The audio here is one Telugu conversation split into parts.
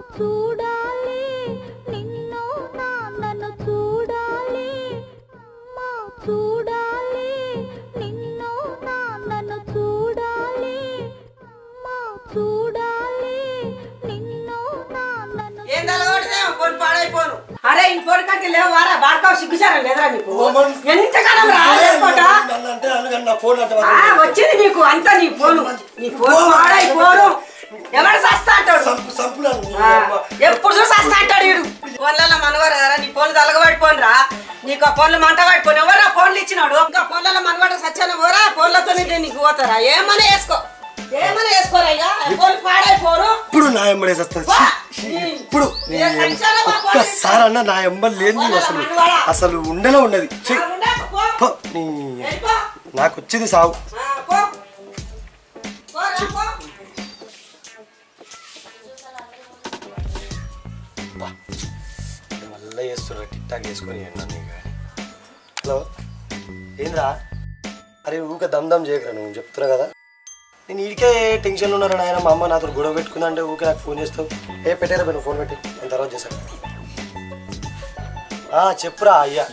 చూడాలి నిన్ను నాన్నను చూడాలి అమ్మా చూడాలి నిన్ను నాన్నను చూడాలి అమ్మా చూడాలి నిన్ను నాన్నను ఏం తలగొడితే పొని పాడైపోను అరే ఈ పొని కంటే లేవారా బాడకావు సిగ్గుచారా లేదురా నీకు ఎంతకాలం రాలేసుకోటా నన్ను అంటే అనగానే నా ఫోన్ అంటే ఆ, వచ్చింది నీకు అంతా నీ ఫోను నీ ఫోన్ పాడైపోను ఎవడు సస్తా అంటాడు సంపు సంపులాను నీ ఆ, అమ్మ. ఎప్పుడు చూసి సస్తా అంటాడు వీడు ఫోన్లలో మనవారు కదా నీ ఫోన్లు తలగబడిపోనురా నీకు ఆ ఫోన్లు మంట పడిపోను ఎవరా ఫోన్లు ఇచ్చినాడు ఇంకా ఫోన్లలో మనవాడు సచ్చాను పోరా ఫోన్లతో నీకు పోతారా ఏమన్నా వేసుకో ఏమన్నా వేసుకోరా ఇక ఫోన్లు పాడైపోను ఇప్పుడు నా ఎంబడే వస్తుంది వా! ఇప్పుడు ఏ సచ్చానా మా ఫోన్ ఒక్కసారి అన్న నా ఎంబ లేని అసలు అసలు ఉండనే ఉన్నది ఛీ, ఆ, ఉండే, పో. పో, నీ వెళ్ళిపో. నాకు వచ్చింది సాగు ఆ, పో. పోరా, పో. మళ్ళీ చేస్తున్నా టిక్ టాక్ వేసుకొని నన్ను ఇక హలో ఏంద్రా అరే ఊక దమ్ దమ్ చేయకరా నువ్వు చెప్తున్నా కదా నేను ఈడికే టెన్షన్లో ఉన్నాను ఆయన మా అమ్మ నాతో గొడవ పెట్టుకుందా అంటే ఊకే నాకు ఫోన్ చేస్తావు ఏ పెట్టారా నువ్వు ఫోన్ పెట్టి నేను తర్వాత చేశాను ఆ, చెప్పురా అయ్యా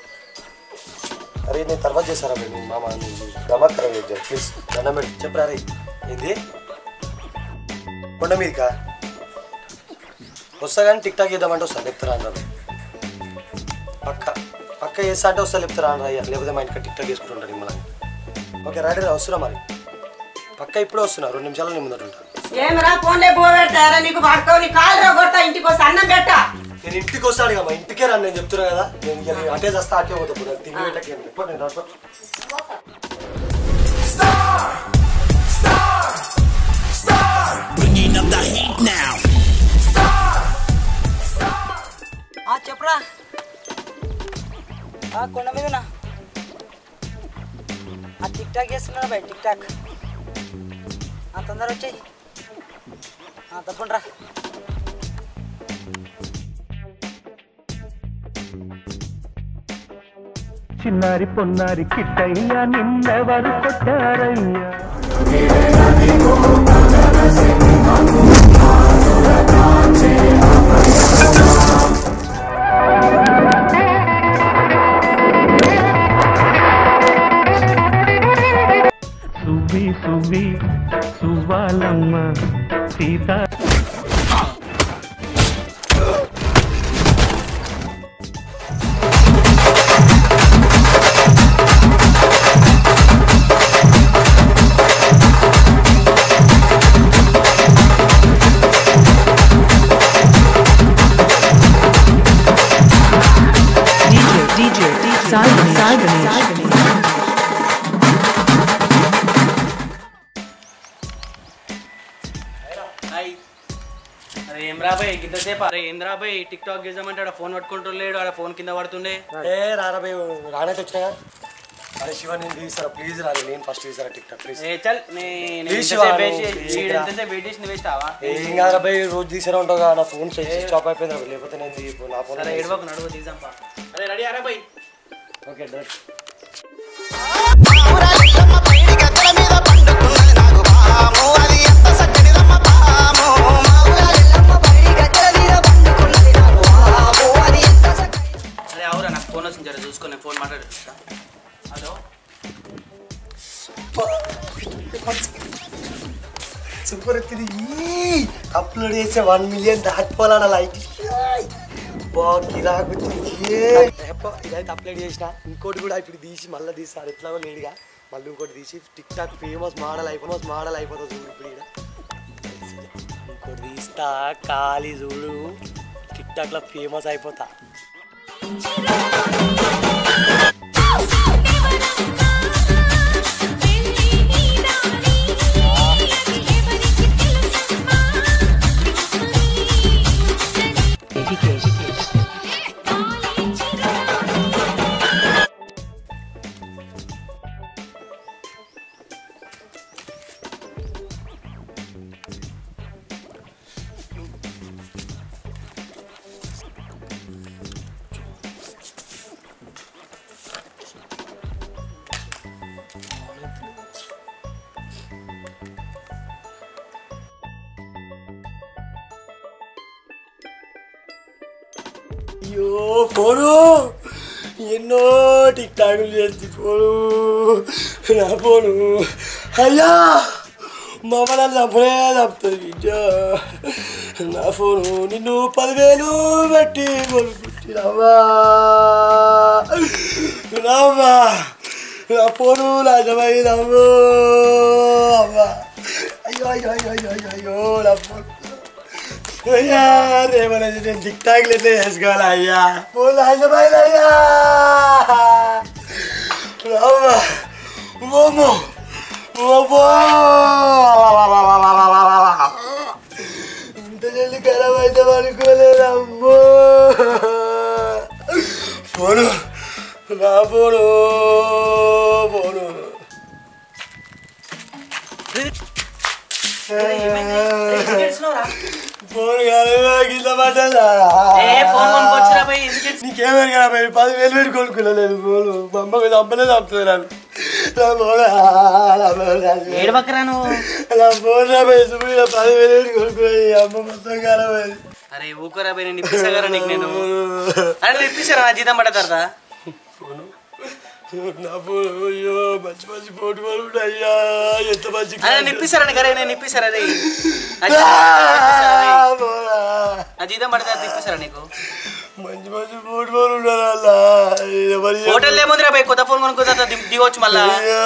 అరే నేను తర్వాత చేశారా మీరు మీ మామ దమాక్ ఖరాబ్ చేద్దాం ప్లీజ్ దండం పెట్టి చెప్పురా రే ఏంది కొండ మీదకా వస్తా కానీ టిక్ టాక్ చేద్దామంటే వస్తా చెప్తారా అన్నారు పక్క పక్క చేస్తా అంటే వస్తా చెప్తారా అన్న అయ్యా లేకపోతే మా ఇంటికి టిక్ టాక్ చేసుకుంటుంటాను మిమ్మల్ని ఓకే రెడీ రా వస్తున్నా మరి పక్క ఇప్పుడే వస్తున్నా రెండు నిమిషాలు నీ ముందర ఉంటా ఏమరా ఫోన్లే పో పెడతారా నీకు పడుకో నీ కాలు రా కొడతా ఇంటికి వస్తే అన్నం పెట్ట నేను ఇంటికి వస్తాను ఇక మా ఇంటికే రాను నేను చెప్తున్నా కదా నేను ఇక నేను అటే చేస్తా అటే పోతా ఇప్పుడు తిండి పెట్టకే ఎప్పుడు నేను రాను. Bringing up the heat now. ఆ చెప్పురా ఆ కొండ మీదనా ఆ టిక్ టాక్ చేస్తున్నారా బయట టిక్ టాక్ ఆ తొందర వచ్చాయి తప్పకుండా చిన్నారి పొన్నారి కిట్టయ్యా నిన్నెవరు కొట్టారయ్యా సువ్వి సువ్వి సువ్వాలమ్మ Sita DJ, DJ, Simon, Simon, hi అరే ఏం రాబాయ్ ఇంతసేపు అరే ఏం రాబాయ్ టిక్ టాక్ చేద్దామంటే ఆడ ఫోన్ పట్టుకుంటలేడు ఆడ ఫోన్ కింద పడుతుండే ఏ రారా భయ్ రానైతే వచ్చినా అరే శివ నేను తీసారా ప్లీజ్ రాలే నేను ఫస్ట్ తీసారా టిక్ టాక్ ప్లీజ్ ఏ చల్ నే- నేను ఈ ఎంతసేపు శివ, వెయిట్ నువ్వు చేసి- ఏంట్రా? వీడు ఎంతసేపు వెయిట్ చేసి వేస్తావా ఏం కాదురా భయ్ రోజు తీసారా ఉంటావు కదా, నా ఫోన్ స్టాప్ అయిపోయింది రా, లేకపోతే నేను తీ- నా ఫోన్ సరే ఎడవకు నడువు తీసాంపా అరే రెడీ అరే బై ఓకే డన్ అరే అవురా నాకు ఫోన్ వచ్చింది జర చూసుకొని నేను ఫోన్ మాట్లాడుతా హలో సూపర్ వచ్చింది అప్లోడ్ చేసే వన్ మిలియన్ దాటిపోవాలన్న లైక్ బాగా గిరాకు వచ్చింది ఎప్ప- ఇదైతే అప్లోడ్ చేసిన ఇంకోటి కూడా ఇప్పుడు తీసి మళ్ళీ తీస్తారు ఎట్లాగో లేడుగా మళ్ళీ ఇంకోటి తీసి టిక్ టాక్ ఫేమస్ మోడల్ అయిపోయి మోడల్ అయిపోతుంది చూడు ఇప్పుడు ఈడ. ఇంకోటి తీస్తా ఖాళీ చూడు టిక్ టాక్ లో ఫేమస్ అయిపోతా అయ్యో ఫోను ఎన్నో టిక్ టాకులు చేసి ఫోను నా ఫోను అయ్యా మమ్మల్ని చంపలే చంపుతుంది బిడ్డ నా ఫోను నిన్ను పదివేలు పెట్టి కొనుక్కుంటున్నావా రామ్మా నా ఫోను నాశమైందమ్మో అమ్మా అయ్యో అయ్యో అయ్యో అయ్యో అయ్యో అయ్యో నా ఫోన్ అయ్యా రేమన్నా నేను టిక్ టాక్లు ఎట్లా చేసుకోవాలి అయ్యా ఫోన్ నాశమైందయ్యా రామ్మా ఓమో ఓమో ఇంత జల్ది ఖరాబ్ అయితే అనుకోలేదు అమ్మో ఫోను నా ఫోను ఫోను ఫోన్ కాలేదా కింద పడ్డదా ఏ ఫోన్ కొనుక్కొచ్చిరా పోయి ఎందుకు ఏడ్చి- నీకేమైనా కదా మరి పదివేలు పెట్టి కొనుక్కున్నాను ఫోను మా అమ్మకి చంపలే చంపుతుంది నన్ను నా ఫోన్ నా ఫోన్ నా ఏడవకరా నువ్వు నా ఫోన్ నా పైసలు మీద పదివేలు పెట్టి కొనుక్కున్నాను ఈ అమ్మ మొత్తం ఖరాబ్ అయింది అరే ఊకోరా పోయి నేను ఇప్పిస్తాగారా నీకు నేను అరే నువ్వు ఇప్పిస్తారా నా జీతం పడతారా నా ఫోన్ అయ్యో మంచి మంచి ఫోటో వాళ్ళు అయ్యా ఎంత మంచి అరే నేను ఇప్పిస్తారా నీకు అరే నేను ఇప్పిస్తారా రే ఆ, ఫోనా. నా జీతం పడతా ఇప్పిస్తారా నీకు మంచి మంచి ఫోటో వాళ్ళు ఉన్నారు అలా ఎవరు హోటల్ ఏముందిరా పోయి కొత్త ఫోన్ కొనుక్కోతా దిగవచ్చు మళ్ళా అయ్యా,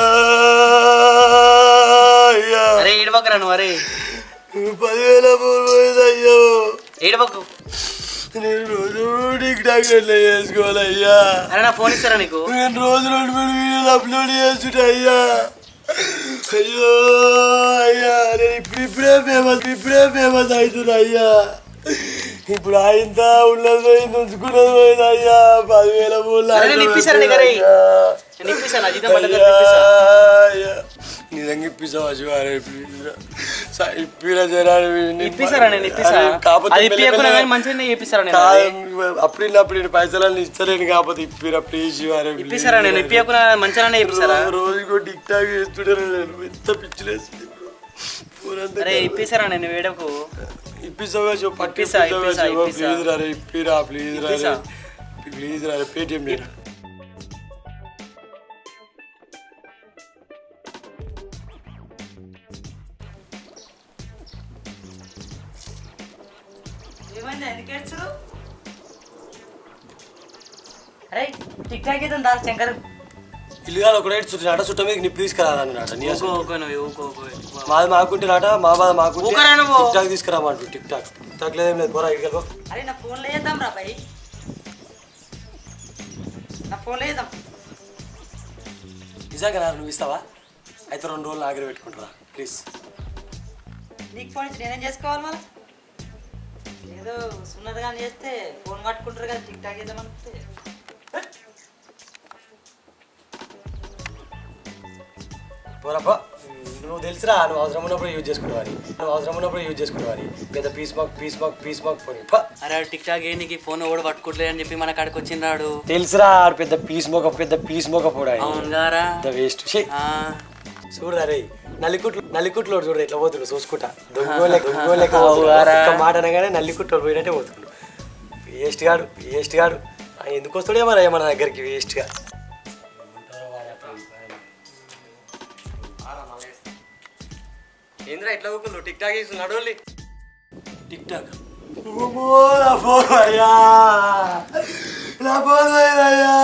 అయ్యా. అరే ఏడవకరా నువ్వు అరే పదివేల ఫోన్ పోయింది అయ్యో ఏడవకు నేను రోజు టిక్ టాక్ ఎట్లా చేసుకోవాలి అయ్యా అరే నా ఫోన్ ఇస్తారా నీకు నేను రోజు రెండు మూడు వీడియోలు అప్లోడ్ చేస్తుంటా అయ్యా అయ్యో అయ్యా నేను ఇప్పుడు ఇప్పుడే ఫేమస్ ఇప్పుడే ఫేమస్ అవుతున్నా అయ్యా ఇప్పుడు ఆయంత ఉన్నది పోయింది ఉంచుకున్నది పోయింది అయ్యా పదివేల మూడు అరే నేను ఇప్పిస్తాను నీకు అరే. నేను ఇప్పిస్తాను నా జీతం పడ్డ నిజంగా ఇప్పిస్తావా శివారే ఇప్పిరా జరా ఇప్పిస్తారా నేను ఇప్పిస్తా అది ఇప్పియకుండా కానీ మంచిగా ఇప్పిస్తారా నేను అది? అప్పుడు అప్పుడు నేను పైసలు ఇస్తలేను కాకపోతే ఇప్పిరా ప్లీజ్ శివారే ఇప్పిస్తారా నేను ఇప్పియకుండా మంచిగానే ఇప్పిస్తారా రోజుకో టిక్ టాక్ చేస్తుంటాను నేను ఎంత పిచ్చిలేస్తుంది ఫోన్ అంతా అరే ఇప్పిస్తారా నేను వేడకు ఇప్పిస్తావా శివ పట్టు ఇప్పిస్తా, ఇప్పిస్తా, ఇప్పిస్తా. ప్లీజ్ రా రే ఇప్పిరా ప్లీజ్ రా ఇప్పిస్తా. ప్లీజ్ రా రే పేటిఎం నేను ఏమైంది ఎందుకు ఏడ్చుడు అరే టిక్ టాక్ అయితే దా శంకర్ ఇల్లుగా ఒకటే చుట్టాడ చుట్ట మీద నిప్పు తీసుకురాదన్నమాట నీ ఊకో అసలు ఊకో నువ్వు ఊకో ఊకో మాది మాకుంటే నాట మా బాధ మాకుంటే ఊకరా నువ్వు. టిక్ టాక్ తీసుకురామంటు టిక్ టాక్ టిక్ టాక్ లేదేం లేదు పోరా ఇటుకెళ్ళి పో. అరే నా ఫోన్లో వేద్దాం రా భయ్ నా ఫోన్లో వేద్దాం నిజంగా నా నువ్వు ఇస్తావా అయితే రెండు రోజులు ఆగ్రహ పెట్టుకుంటారా ప్లీజ్ నీకు ఫోన్ ఇచ్చి నేనేం చేసుకోవాలి మళ్ళీ ఏదో సున్నది కానీ చేస్తే ఫోన్ పట్టుకుంటారు కదా టిక్ టాక్ వేద్దాం అనుకుంటే పోరప్ప నువ్వు తెలుసురా నువ్వు అవసరం ఉన్నప్పుడు యూజ్ చేసుకునేవారి నువ్వు అవసరం ఉన్నప్పుడు యూజ్ చేసుకునేవారి పెద్ద పీస్ మాక్ పీస్ మాక్ పీస్ మాక్ పోని పా. అరే టిక్ టాక్ ఏ నీకు ఫోన్ కూడా పట్టుకోవట్లేదు అని చెప్పి మన కాడికి వచ్చిండాడు తెలుసురా ఆడు పెద్ద పీస్ మొక్క పెద్ద పీస్ మొక్క పోడా అవును గారా పెద్ద వేస్ట్ ఆ, చూడరా రే నల్లికుట్లు నల్లికుట్లో చూడు ఎట్లా పోతుండు చూసుకుంటా దొంగోలే దొంగోలే అవుగారా. ఒక్క మాట అనగానే నల్లికుట్లో పోయినట్టే పోతుండు వేస్ట్ గాడు వేస్ట్ గాడు ఆ, ఎందుకు వస్తాడే మరి మన దగ్గరికి వేస్ట్గా ఏంద్రా ఎట్లా ఊకుండు టిక్ టాక్ చేస్తున్నాడు టిక్ టాక్ నా ఫోన్ అయ్యా నా ఫోన్ అయ్యా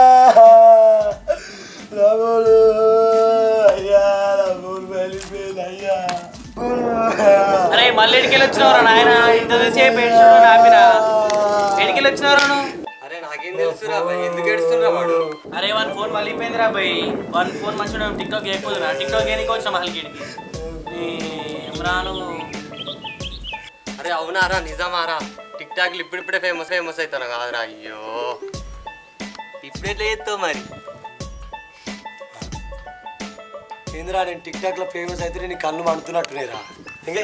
నా ఫోన్ అయ్యా నా ఫోన్ వెళ్ళిపోయింది అయ్యా అరే మళ్ళీ ఎడికెళ్ళి వచ్చినావురా నాయన ఇంతసేపు ఏడ్చుడు ఆపిరా ఎడికెళ్ళి వచ్చినావురా నువ్వు అరే నాకేం తెలుసురా భయ్, ఎందుకు ఏడుస్తుండ్రా వాడు అరే వన్ ఫోన్ మళ్ళీ పోయిందిరా భయ్ వన్ ఫోన్ మంచిగా టిక్ టాక్ చేయకపోదురా టిక్ టాక్ ఏనికి వచ్చిన మళ్ళీ గిడికి రాను అరే అవునారా నిజమారా టిక్ టాక్లు ఇప్పుడిప్పుడే ఫేమస్ ఫేమస్ అవుతాను కాదురా అయ్యో ఇప్పుడు ఎట్లా చేస్తావు మరి ఏందిరా నేను టిక్ టాక్ లో ఫేమస్ అయితే నీ కళ్ళు మండుతున్నట్టునేరా ఇంకా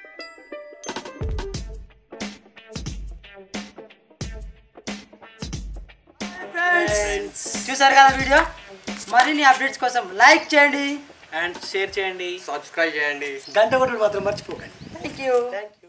చూసారు కదా వీడియో మరిన్ని అప్డేట్స్ కోసం లైక్ చేయండి అండ్ షేర్ చేయండి సబ్స్క్రైబ్ చేయండి గంట కొట్టుడు మాత్రం మర్చిపోకండి థ్యాంక్ యూ